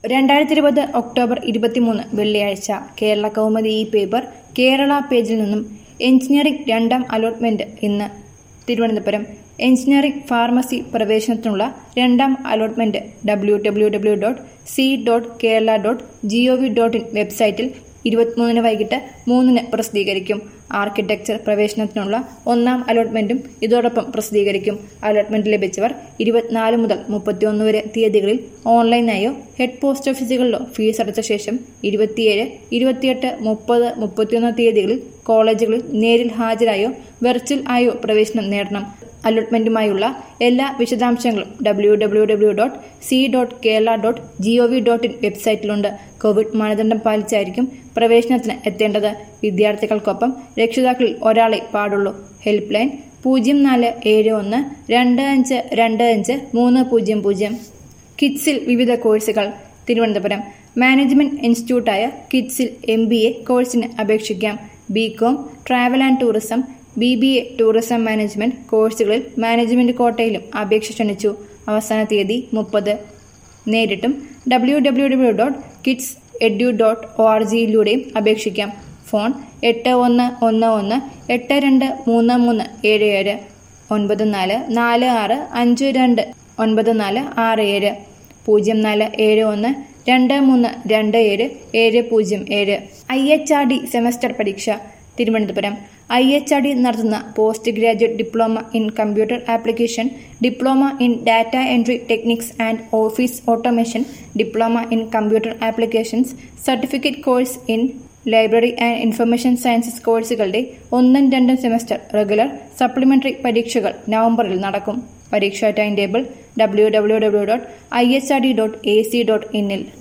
രണ്ടായിരത്തി ഇരുപത് ഒക്ടോബർ ഇരുപത്തിമൂന്ന് വെള്ളിയാഴ്ച കേരള കൗമുദി ഈ പേപ്പർ കേരള പേജിൽ നിന്നും എഞ്ചിനീയറിംഗ് രണ്ടാം അലോട്ട്മെന്റ് ഇന്ന് തിരുവനന്തപുരം എഞ്ചിനീയറിംഗ് ഫാർമസി പ്രവേശനത്തിനുള്ള രണ്ടാം അലോട്ട്മെന്റ് W W W dot C dot Kerala dot G O V dot in വെബ്സൈറ്റിൽ ഇരുപത്തിമൂന്നിന് വൈകിട്ട് മൂന്നിന് പ്രസിദ്ധീകരിക്കും ആർക്കിടെക്ചർ പ്രവേശനത്തിനുള്ള ഒന്നാം അലോട്ട്മെന്റും ഇതോടൊപ്പം പ്രസിദ്ധീകരിക്കും അലോട്ട്മെന്റ് ലഭിച്ചവർ ഇരുപത്തിനാല് മുതൽ മുപ്പത്തിയൊന്ന് വരെ തീയതികളിൽ ഓൺലൈനായോ ഹെഡ് പോസ്റ്റ് ഓഫീസുകളിലോ ഫീസ് അടച്ച ശേഷം ഇരുപത്തിയേഴ് ഇരുപത്തിയെട്ട് മുപ്പത് മുപ്പത്തിയൊന്ന് തീയതികളിൽ കോളേജുകളിൽ നേരിൽ ഹാജരായോ വെർച്വൽ ആയോ പ്രവേശനം നേടണം അലോട്ട്മെന്റുമായുള്ള എല്ലാ വിശദാംശങ്ങളും W W W dot C dot Kerala dot G O V dot in വെബ്സൈറ്റിലുണ്ട് കോവിഡ് മാനദണ്ഡം പാലിച്ചായിരിക്കും പ്രവേശനത്തിന് എത്തേണ്ടത് വിദ്യാർത്ഥികൾക്കൊപ്പം രക്ഷിതാക്കളിൽ ഒരാളെ പാടുള്ളൂ ഹെൽപ്പ് ലൈൻ പൂജ്യം നാല് ഏഴ് ഒന്ന് രണ്ട് അഞ്ച് രണ്ട് അഞ്ച് മൂന്ന് പൂജ്യം പൂജ്യം കിഡ്സിൽ വിവിധ കോഴ്സുകൾ തിരുവനന്തപുരം മാനേജ്മെന്റ് ഇൻസ്റ്റിറ്റ്യൂട്ടായ കിഡ്സിൽ എം ബി എ കോഴ്സിന് അപേക്ഷിക്കാം B com travel and tourism B B A tourism management കോഴ്സുകളിൽ മാനേജ്മെന്റ് കോട്ടയിലും അപേക്ഷ ക്ഷണിച്ചു അവസാന തീയതി മുപ്പത് നേരിട്ടും W W W dot KITTS edu dot O R ജിയിലൂടെയും അപേക്ഷിക്കാം ഫോൺ എട്ട് ഒന്ന് ഒന്ന് ഒന്ന് എട്ട് രണ്ട് മൂന്ന് മൂന്ന് ഏഴ് ഏഴ് ഒൻപത് നാല് നാല് ആറ് അഞ്ച് രണ്ട് ഒൻപത് നാല് ആറ് ഏഴ് പൂജ്യം നാല് ഏഴ് ഒന്ന് രണ്ട് മൂന്ന് രണ്ട് ഏഴ് ഏഴ് പൂജ്യം ഏഴ് I H R D semester പരീക്ഷ Thiruvananthapuram I H R D നടത്തുന്ന post graduate diploma in computer application diploma in data entry techniques and office automation diploma in computer applications certificate course in library and information sciences കോഴ്സുകളുടെ ഒന്നും രണ്ടും semester regular supplementary പരീക്ഷകൾ നവംബറിൽ നടക്കും പരീക്ഷാ time table W W W dot I H R D dot A C dot ഇന്നിൽ